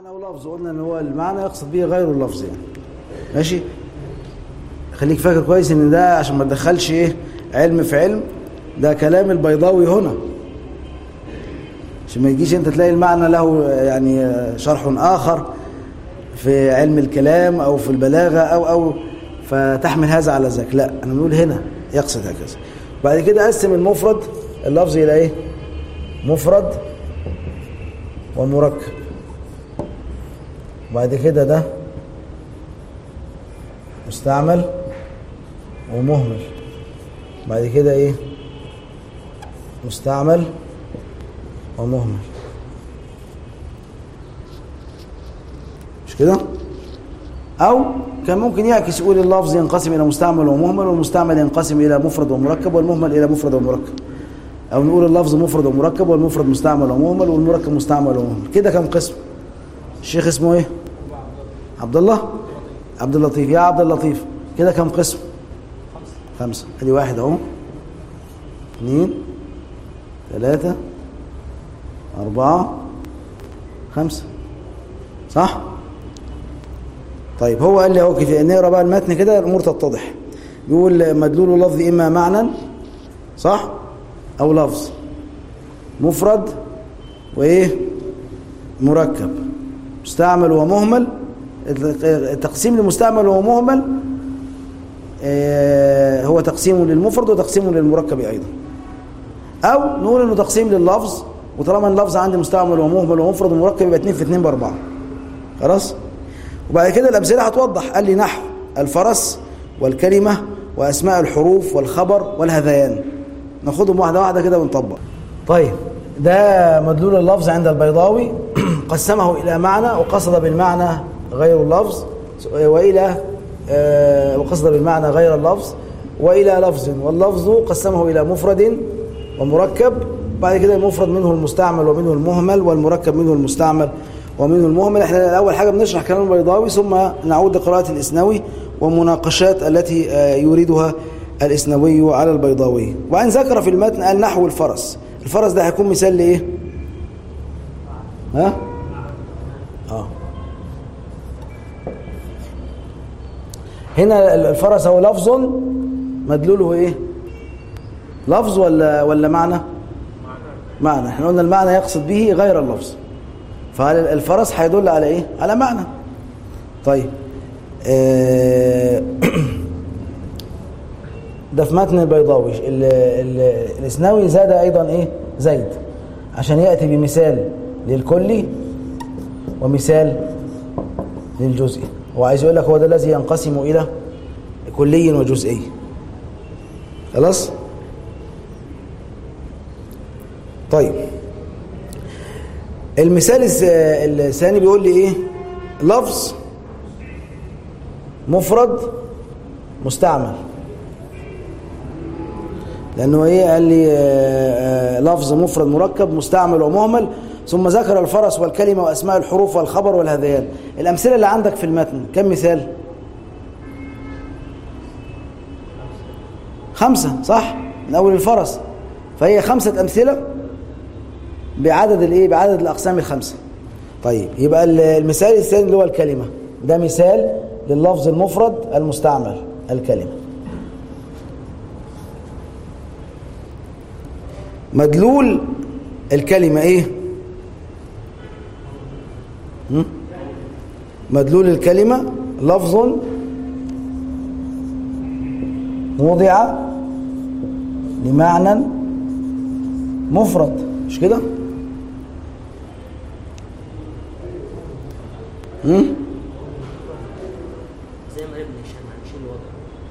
معنى ولفظ قلنا ان هو المعنى يقصد به غير اللفظ يعني ماشي خليك فاكر كويس ان ده عشان ما تدخلش ايه علم في علم ده كلام البيضاوي هنا عشان ما يجيش انت تلاقي المعنى له يعني شرح اخر في علم الكلام او في البلاغه او او فتحمل هذا على ذاك لا انا بنقول هنا يقصد هكذا بعد كده قسم المفرد اللفظ الى ايه مفرد ومركب وبعد كده ده مستعمل ومهمل بعد كده ايه مستعمل ومهمل مش كده او كان ممكن يعكس يقول اللفظ ينقسم الى مستعمل ومهمل والمستعمل ينقسم الى مفرد ومركب والمهمل الى مفرد ومركب او نقول اللفظ مفرد ومركب والمفرد مستعمل ومهمل والمركب مستعمل ومهمل كده كم قسم الشيخ اسمه ايه عبد الله عبد اللطيف يا عبد اللطيف كده كم قسم خمسة ادي واحد اهو اثنين ثلاثة أربعة خمسة صح طيب هو قال لي اهو كده نقرا بقى المتن كده الامور تتضح بيقول مدلول لفظ اما معنى صح او لفظ مفرد وايه مركب مستعمل ومهمل التقسيم لمستعمل ومهمل هو تقسيم للمفرد وتقسيم للمركب ايضا او نقول انه تقسيم لللفظ وطالما اللفظ عندي مستعمل ومهمل ومفرد ومركب يبقى 2 في 2 باربعه خلاص وبعد كده الامثله هتوضح قال لي نحو الفرس والكلمه واسماء الحروف والخبر والهذيان ناخدهم واحده واحده كده ونطبق طيب ده مدلول اللفظ عند البيضاوي قسمه الى معنى وقصد بالمعنى غير اللفظ والى وقصد بالمعنى غير اللفظ والى لفظ واللفظ قسمه الى مفرد ومركب بعد كده المفرد منه المستعمل ومنه المهمل والمركب منه المستعمل ومنه المهمل احنا اول حاجه بنشرح كلام البيضاوي ثم نعود لقراءه الاسنوي والمناقشات التي يريدها الاسنوي على البيضاوي وبعدين ذكر في المتن قال نحو الفرس الفرس ده هيكون مثال لايه ها اه هنا الفرس هو لفظ مدلوله ايه لفظ ولا ولا معنى معنى احنا قلنا المعنى يقصد به غير اللفظ فالفرس هيدل على ايه على معنى طيب اه ده في متن البيضاوي الاسناوي زاد ايضا ايه زيد عشان ياتي بمثال للكلي ومثال للجزئي هو عايز يقول لك هو ده الذي ينقسم الى كلي وجزئي خلاص طيب المثال الثاني بيقول لي ايه لفظ مفرد مستعمل لانه ايه قال لي آآ آآ لفظ مفرد مركب مستعمل ومهمل ثم ذكر الفرس والكلمه واسماء الحروف والخبر والهذيان الامثله اللي عندك في المتن كم مثال خمسه صح من اول الفرس فهي خمسه امثله بعدد الايه بعدد الاقسام الخمسه طيب يبقى المثال الثاني اللي هو الكلمه ده مثال لللفظ المفرد المستعمل الكلمه مدلول الكلمة ايه مدلول الكلمة لفظ وضع لمعنى مفرد مش كده زي ما ابن هشام هنشيل الوضع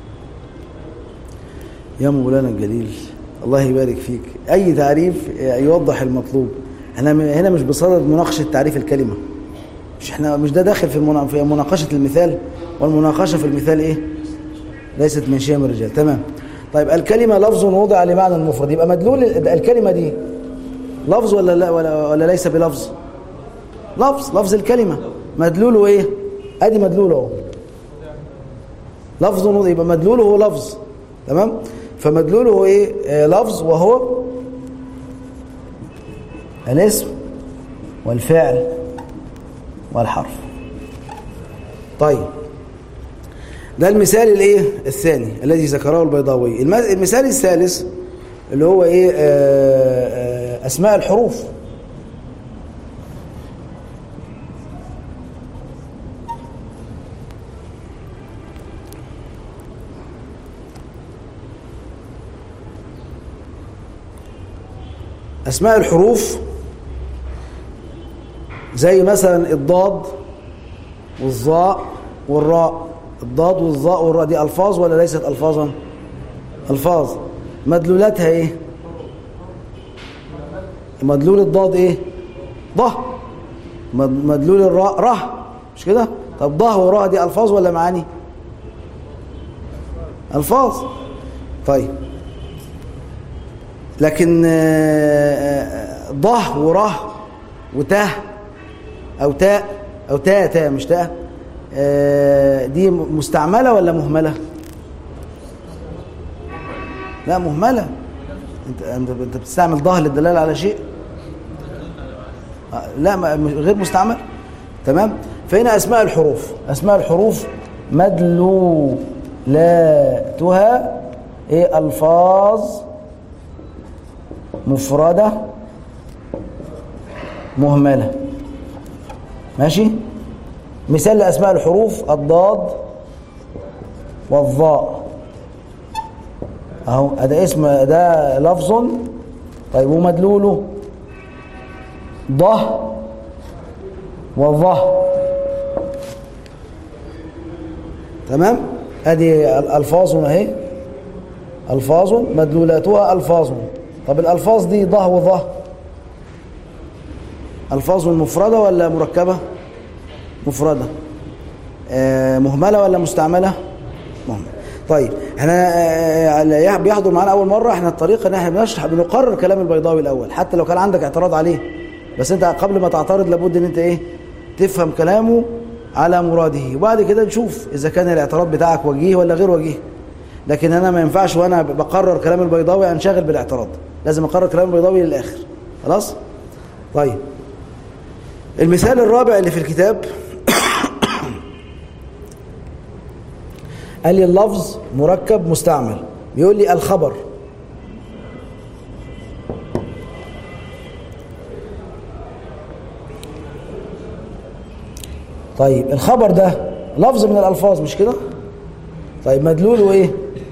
يا مولانا الجليل الله يبارك فيك اي تعريف يوضح المطلوب احنا هنا مش بصدد مناقشه تعريف الكلمه مش احنا مش ده داخل في المنا- في مناقشه المثال والمناقشه في المثال ايه ليست من شيم الرجال تمام طيب الكلمه لفظ وضع لمعنى مفرد يبقى مدلول ال- الكلمه دي لفظ ولا لا ولا, ولا ليس بلفظ لفظ لفظ الكلمه مدلوله ايه ادي مدلوله اهو لفظ وضع يبقى مدلوله هو لفظ تمام فمدلوله هو ايه آه لفظ وهو الاسم والفعل والحرف طيب ده المثال الايه الثاني الذي ذكره البيضاوي الم- المثال الثالث اللي هو ايه آه، آه، اسماء الحروف اسماء الحروف زي مثلا الضاد والظاء والراء الضاد والظاء والراء دي الفاظ ولا ليست الفاظا الفاظ مدلولاتها ايه مدلول الضاد ايه ضه مد- مدلول الراء ره مش كده طب ضه وراء دي الفاظ ولا معاني الفاظ طيب لكن آه، آه، ضه وره وته او تاء او تاء تاء مش تاء آه، دي مستعمله ولا مهمله لا مهمله انت انت انت بتستعمل ضه للدلاله على شيء آه، لا ما- مش- غير مستعمل تمام فهنا اسماء الحروف اسماء الحروف مدلولاتها ايه الفاظ مفرده مهمله ماشي مثال لاسماء الحروف الضاد والظاء اهو ده اسم ده لفظ طيب ومدلوله ضه وظه تمام ادي الفاظ اهي الفاظ مدلولاتها الفاظ طب الالفاظ دي ضه وظه الفاظ مفرده ولا مركبه مفرده آه مهمله ولا مستعمله مهمله طيب احنا آه، اللي بيحضر معانا اول مره احنا الطريقه ان احنا بنشرح بنقرر كلام البيضاوي الاول حتى لو كان عندك اعتراض عليه بس انت قبل ما تعترض لابد ان انت ايه تفهم كلامه على مراده وبعد كده نشوف اذا كان الاعتراض بتاعك وجيه ولا غير وجيه لكن انا ما ينفعش وانا بقرر كلام البيضاوي انشغل بالاعتراض لازم اقرر كلام البيضاوي للاخر خلاص طيب المثال الرابع اللي في الكتاب قال لي اللفظ مركب مستعمل بيقول لي الخبر طيب الخبر ده لفظ من الألفاظ مش كده طيب مدلوله ايه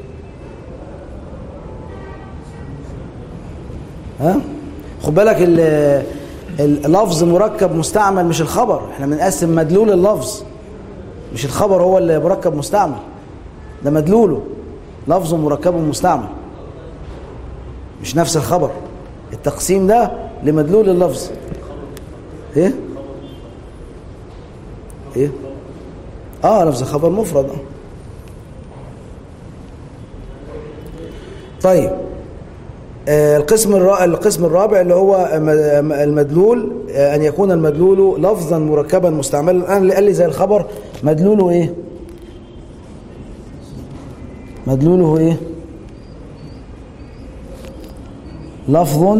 ها خد بالك ال- اللفظ مركب مستعمل مش الخبر احنا بنقسم مدلول اللفظ مش الخبر هو اللي مركب مستعمل ده مدلوله لفظ مركب مستعمل مش نفس الخبر التقسيم ده لمدلول اللفظ ايه ايه اه لفظ خبر مفرد آه. طيب آه، القسم الرابع القسم الرابع اللي هو م- المدلول آه، ان يكون المدلول لفظا مركبا مستعملا الان اللي قال لي زي الخبر مدلوله ايه مدلوله ايه لفظ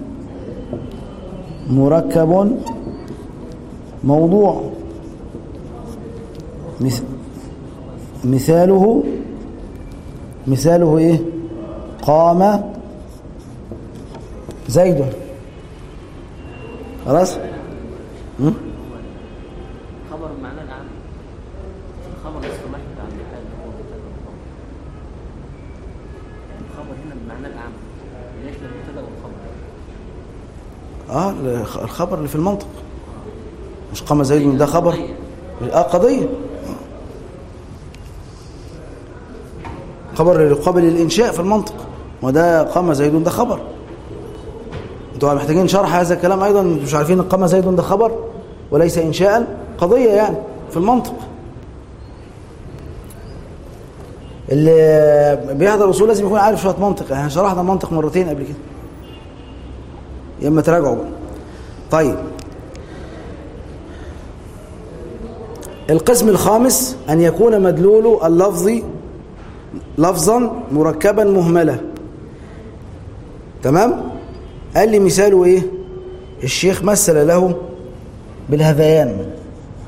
مركب موضوع مث- مثاله مثاله ايه قام زيد خلاص م? خبر بمعنى العام الخبر الاصطلاحي بتاع المحل هو مبتدا والخبر الخبر هنا بمعنى العام يشمل المبتدا والخبر اه الخ- الخبر اللي في المنطق مش قام زيد ده خبر اه قضيه خبر يقابل الانشاء في المنطق وده قام زيد ده خبر انتوا محتاجين شرح هذا الكلام ايضا انتوا مش عارفين ان قام زيد ده خبر وليس انشاء قضيه يعني في المنطق اللي بيحضر اصول لازم يكون عارف شويه منطق احنا شرحنا المنطق مرتين قبل كده يا اما تراجعوا بقى. طيب القسم الخامس أن يكون مدلول اللفظ لفظا مركبا مهملا تمام قال لي مثاله ايه الشيخ مثل له بالهذيان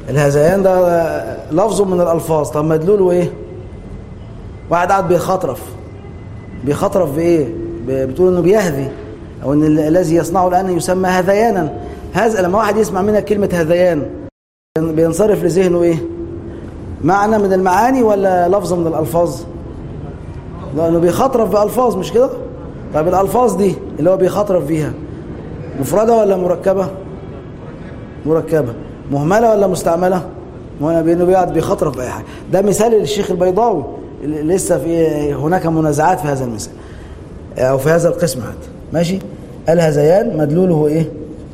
الهذيان ده لفظ من الالفاظ طب مدلوله ايه واحد قاعد بيخطرف بيخطرف بايه ب- بتقول انه بيهذي او ان ال- الذي يصنعه الان يسمى هذيانا هذا لما واحد يسمع منك كلمه هذيان بينصرف لذهنه ايه معنى من المعاني ولا لفظ من الالفاظ لانه بيخطرف بالفاظ مش كده طيب الالفاظ دي اللي هو بيخطرف بيها مفرده ولا مركبه مركبه مهمله ولا مستعمله وانا بانه بيقعد بيخطرف باي حاجه ده مثال للشيخ البيضاوي اللي لسه في هناك منازعات في هذا المثال او في هذا القسم حتى ماشي الهذيان مدلوله ايه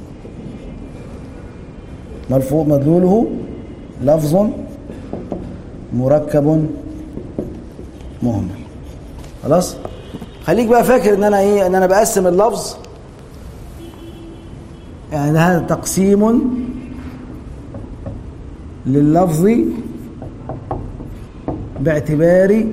ملفوظ مدلوله لفظ مركب مهمل خلاص خليك بقى فاكر ان انا ايه ان انا بقسم اللفظ يعني هذا تقسيم لللفظ باعتبار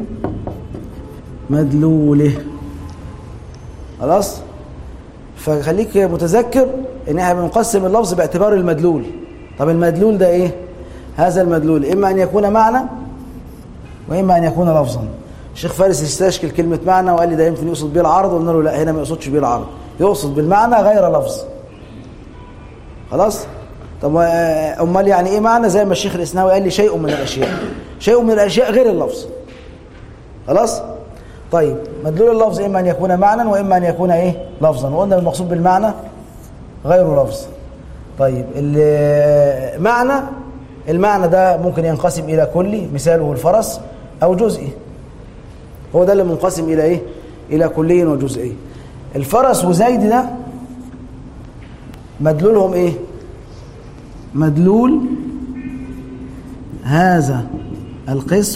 مدلوله خلاص فخليك متذكر ان احنا بنقسم اللفظ باعتبار المدلول طب المدلول ده ايه هذا المدلول اما ان يكون معنى واما ان يكون لفظا الشيخ فارس استشكل كلمه معنى وقال لي ده يمكن يقصد بيه العرض قلنا له لا هنا ما يقصدش بيه العرض يقصد بالمعنى غير لفظ خلاص طب آه، امال يعني ايه معنى زي ما الشيخ الاسناوي قال لي شيء من الاشياء شيء من الاشياء غير اللفظ خلاص طيب مدلول اللفظ اما ان يكون معنى واما ان يكون ايه لفظا وقلنا المقصود بالمعنى غير لفظ طيب المعنى المعنى ده ممكن ينقسم الى كلي مثاله الفرس او جزئي هو ده اللي منقسم الى ايه الى كلي وجزئي الفرس وزيد ده مدلولهم ايه مدلول هذا القسم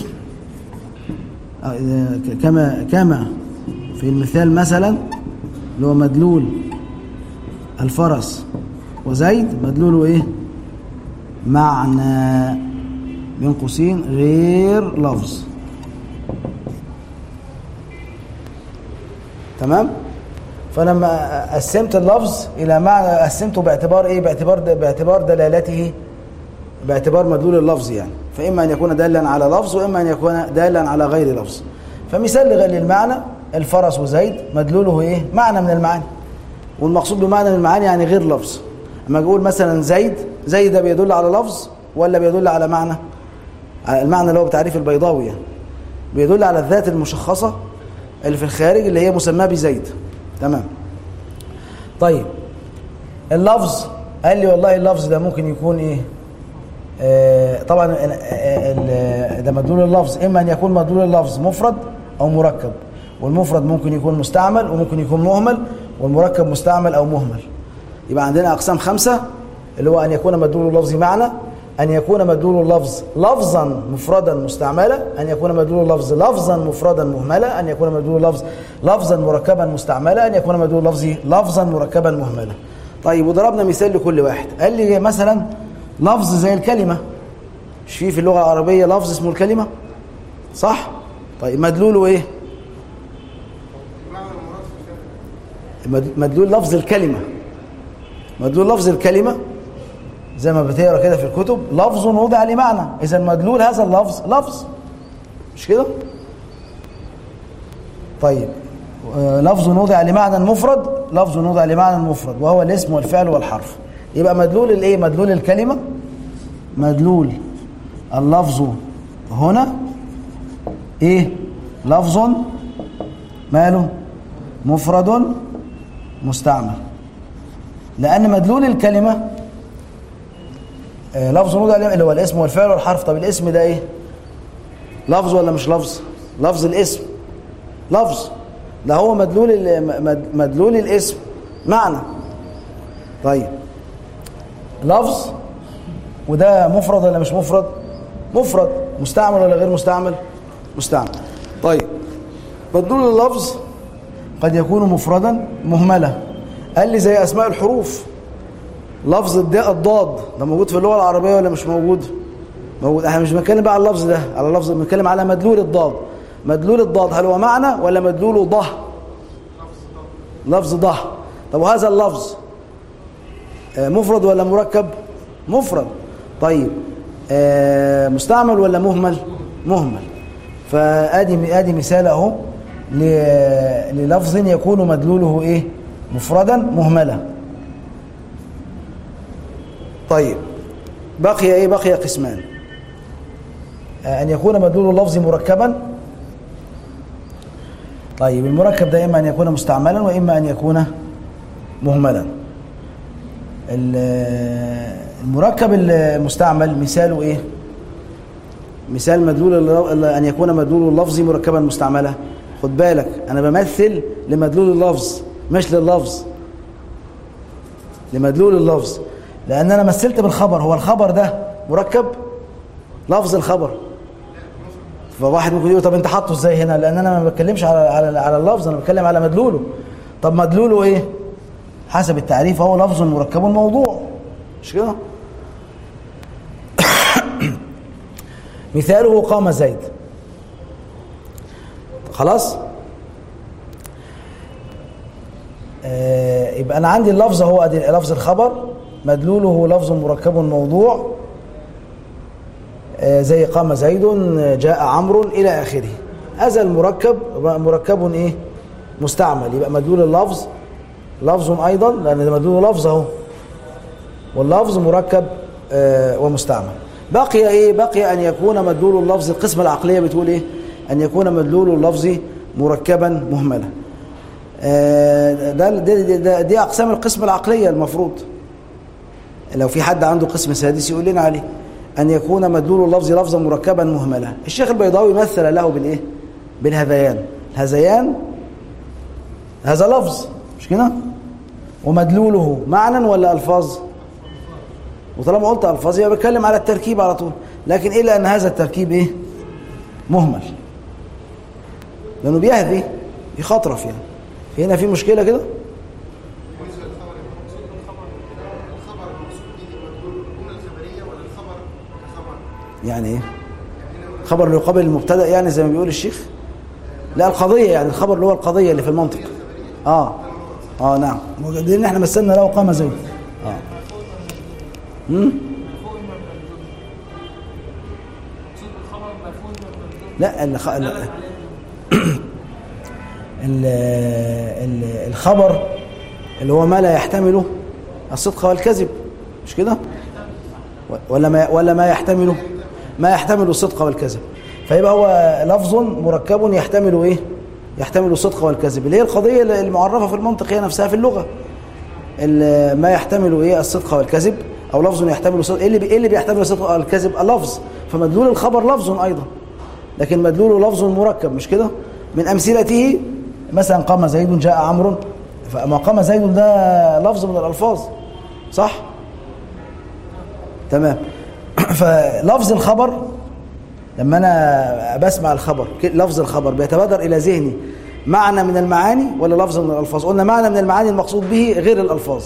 آه، كما كما في المثال مثلا اللي هو مدلول الفرس وزيد مدلوله ايه معنى بين قوسين غير لفظ تمام فلما قسمت اللفظ الى معنى قسمته باعتبار ايه باعتبار باعتبار دلالته باعتبار مدلول اللفظ يعني فاما ان يكون دالا على لفظ واما ان يكون دالا على غير لفظ فمثال لغير للمعنى الفرس وزيد مدلوله ايه معنى من المعاني والمقصود بمعنى من المعاني يعني غير لفظ اما اقول مثلا زيد زيد ده بيدل على لفظ ولا بيدل على معنى على المعنى اللي هو بتعريف البيضاوي يعني بيدل على الذات المشخصه اللي في الخارج اللي هي مسماه بزيد تمام طيب اللفظ قال لي والله اللفظ ده ممكن يكون ايه آه طبعا ال- ال- ده مدلول اللفظ اما ان يكون مدلول اللفظ مفرد او مركب والمفرد ممكن يكون مستعمل وممكن يكون مهمل والمركب مستعمل او مهمل يبقى عندنا اقسام خمسه اللي هو ان يكون مدلول اللفظ معنى ان يكون مدلول اللفظ لفظا مفردا مستعملا ان يكون مدلول اللفظ لفظا مفردا مهملا ان يكون مدلول اللفظ لفظا مركبا مستعملا ان يكون مدلول اللفظ لفظا مركبا مهملا طيب وضربنا مثال لكل واحد قال لي مثلا لفظ زي الكلمه مش في في اللغه العربيه لفظ اسمه الكلمه صح طيب مدلوله ايه مد- مدلول لفظ الكلمه مدلول لفظ الكلمه زي ما بتقرا كده في الكتب لفظ وضع لمعنى اذا مدلول هذا اللفظ لفظ مش كده طيب آه، لفظ وضع لمعنى مفرد لفظ وضع لمعنى مفرد وهو الاسم والفعل والحرف يبقى مدلول الايه مدلول الكلمه مدلول اللفظ هنا ايه لفظ ماله مفرد مستعمل لان مدلول الكلمه آه، لفظ وضع اللي هو الاسم والفعل والحرف طب الاسم ده ايه لفظ ولا مش لفظ لفظ الاسم لفظ ده هو مدلول ال- مد- مدلول الاسم معنى طيب لفظ وده مفرد ولا مش مفرد مفرد مستعمل ولا غير مستعمل مستعمل طيب مدلول اللفظ قد يكون مفردا مهملا قال لي زي اسماء الحروف لفظ الداء الضاد ده موجود في اللغه العربيه ولا مش موجود موجود احنا مش بنتكلم بقى على اللفظ ده على لفظ بنتكلم على مدلول الضاد مدلول الضاد هل هو معنى ولا مدلوله ضه لفظ ضه طب وهذا اللفظ آه، مفرد ولا مركب مفرد طيب آه، مستعمل ولا مهمل مهمل فادي ادي مثال اهو ل- للفظ يكون مدلوله ايه مفردا مهملا طيب بقي ايه بقي قسمان آه، ان يكون مدلول اللفظ مركبا طيب المركب ده اما ان يكون مستعملا واما ان يكون مهملا ال- المركب المستعمل مثاله ايه مثال مدلول الل- ان يكون مدلول اللفظ مركبا مستعملا خد بالك انا بمثل لمدلول اللفظ مش لللفظ لمدلول اللفظ لان انا مثلت بالخبر هو الخبر ده مركب لفظ الخبر فواحد ممكن يقول طب انت حاطه ازاي هنا لان انا ما بتكلمش على على على اللفظ انا بتكلم على مدلوله طب مدلوله ايه حسب التعريف هو لفظ مركب موضوع مش كده مثاله قام زيد خلاص آه يبقى انا عندي اللفظ هو ادي لفظ الخبر مدلوله هو لفظ مركب موضوع آه زي قام زيد جاء عمرو الى اخره هذا المركب مركب ايه مستعمل يبقى مدلول اللفظ لفظ ايضا لان ده مدلول لفظ اهو واللفظ مركب آه ومستعمل بقي ايه بقي ان يكون مدلول اللفظ القسمه العقليه بتقول ايه ان يكون مدلول اللفظ مركبا مهملا آه ده دي, دي, دي اقسام القسم العقليه المفروض لو في حد عنده قسم سادس يقول لنا عليه ان يكون مدلول اللفظ لفظا مركبا مهملا الشيخ البيضاوي مثل له بالايه بالهذيان الهذيان هذا لفظ مش كده ومدلوله معنى ولا الفاظ وطالما قلت الفاظ يبقى بتكلم على التركيب على طول لكن الا ان هذا التركيب ايه مهمل لانه بيهذي يخطرف يعني في هنا في مشكله كده بالنسبه للخبر يبقى مقصود بالخبر الخبر المقصود به مدلول الجمله الخبريه ولا الخبر كخبر؟ يعني ايه خبر اللي يقابل المبتدا يعني زي ما بيقول الشيخ لا القضيه يعني الخبر اللي هو القضيه اللي في المنطق اه اه نعم لان احنا مثلنا له قام زيد اه امم لا الخ... ال... ال... ال... الخبر اللي هو ما لا يحتمله الصدق والكذب مش كده ولا ما ولا ما يحتمله ما يحتمل الصدق والكذب فيبقى هو لفظ مركب يحتمل ايه يحتمل الصدق والكذب اللي هي القضيه المعرفه في المنطق هي نفسها في اللغه ال- ما يحتمل ايه الصدق والكذب او لفظ يحتمل الصدق ايه اللي بي- ايه اللي بيحتمل الصدق والكذب اللفظ فمدلول الخبر لفظ ايضا لكن مدلوله لفظ مركب مش كده من امثلته مثلا قام زيد جاء عمرو فما قام زيد ده لفظ من الالفاظ صح تمام فلفظ الخبر لما انا بسمع الخبر ك- لفظ الخبر بيتبادر الى ذهني معنى من المعاني ولا لفظ من الالفاظ قلنا معنى من المعاني المقصود به غير الالفاظ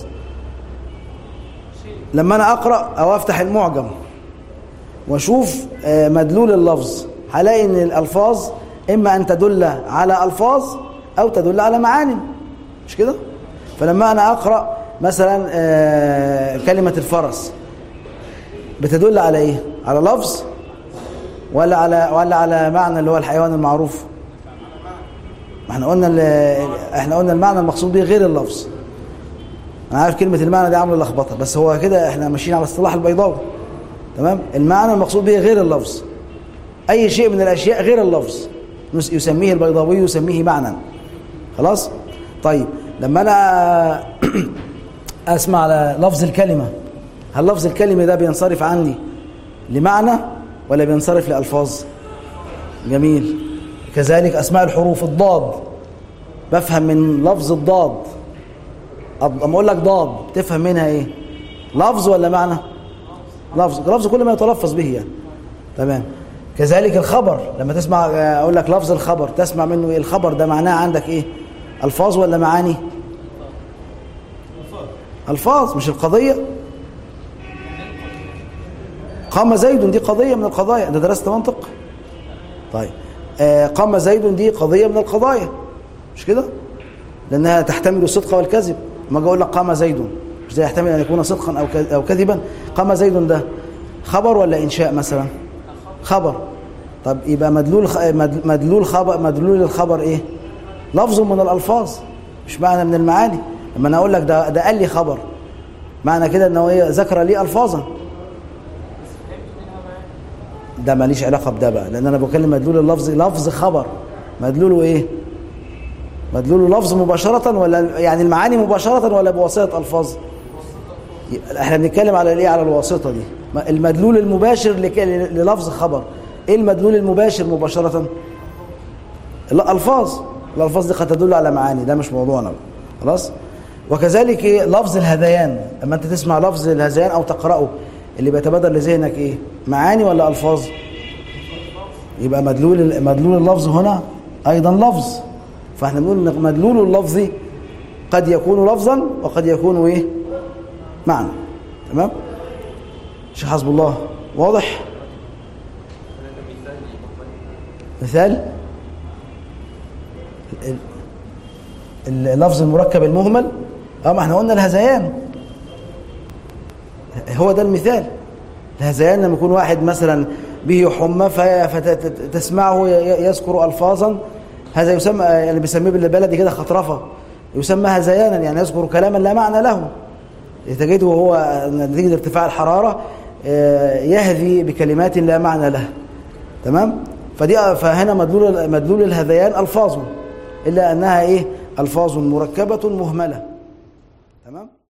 لما انا اقرا او افتح المعجم واشوف آه، مدلول اللفظ هلاقي ان الالفاظ اما ان تدل على الفاظ او تدل على معاني مش كده فلما انا اقرا مثلا آه، كلمه الفرس بتدل على ايه على لفظ ولا على ولا على معنى اللي هو الحيوان المعروف ما احنا قلنا ال- احنا قلنا المعنى المقصود به غير اللفظ انا عارف كلمه المعنى دي عامله لخبطه بس هو كده احنا ماشيين على اصطلاح البيضاوي تمام المعنى المقصود به غير اللفظ اي شيء من الاشياء غير اللفظ نس- يسميه البيضاوي يسميه معنى خلاص طيب لما انا اسمع على لفظ الكلمه هل لفظ الكلمه ده بينصرف عني لمعنى ولا بينصرف لالفاظ جميل كذلك اسماء الحروف الضاد بفهم من لفظ الضاد أض- اما اقول لك ضاد تفهم منها ايه لفظ ولا معنى لفظ لفظ كل ما يتلفظ به يعني تمام كذلك الخبر لما تسمع آه، اقول لك لفظ الخبر تسمع منه ايه الخبر ده معناه عندك ايه الفاظ ولا معاني الفاظ مش القضيه قام زيد دي قضيه من القضايا انت درست منطق طيب آه قام زيد دي قضيه من القضايا مش كده لانها تحتمل الصدق والكذب لما اجي اقول لك قام زيد مش ده يحتمل ان يكون صدقا او كذ- او كذبا قام زيد ده خبر ولا انشاء مثلا خبر طب يبقى مدلول خ- مد- مدلول خبر مدلول الخبر ايه لفظ من الالفاظ مش معنى من المعاني لما انا اقول لك ده ده قال لي خبر معنى كده ان هو ايه ذكر لي الفاظا ده ماليش علاقه بده بقى لان انا بكلم مدلول اللفظ لفظ خبر مدلوله ايه مدلوله لفظ مباشره ولا يعني المعاني مباشره ولا بواسطه الفاظ يبقى احنا بنتكلم على الايه على الواسطه دي ما- المدلول المباشر لك- للفظ خبر ايه المدلول المباشر مباشره لا الفاظ الالفاظ دي قد تدل على معاني ده مش موضوعنا بقى. خلاص وكذلك إيه؟ لفظ الهذيان اما انت تسمع لفظ الهذيان او تقراه اللي بيتبادر لذهنك ايه معاني ولا الفاظ يبقى مدلول مدلول اللفظ هنا ايضا لفظ فاحنا بنقول ان مدلول اللفظ قد يكون لفظا وقد يكون ايه معنى تمام شيخ حسب الله واضح مثال ال- ال- اللفظ المركب المهمل اه ما احنا قلنا الهذيان هو ده المثال الهذيان لما يكون واحد مثلا به حمى فتسمعه يذكر الفاظا هذا يسمى اللي بيسميه بالبلدي كده خطرفه يسمى هذيانا يعني يذكر كلاما لا معنى له تجده وهو نتيجه ارتفاع الحراره آه، يهذي بكلمات لا معنى لها تمام فدي فهنا مدلول مدلول الهذيان الفاظ الا انها ايه الفاظ مركبه مهمله تمام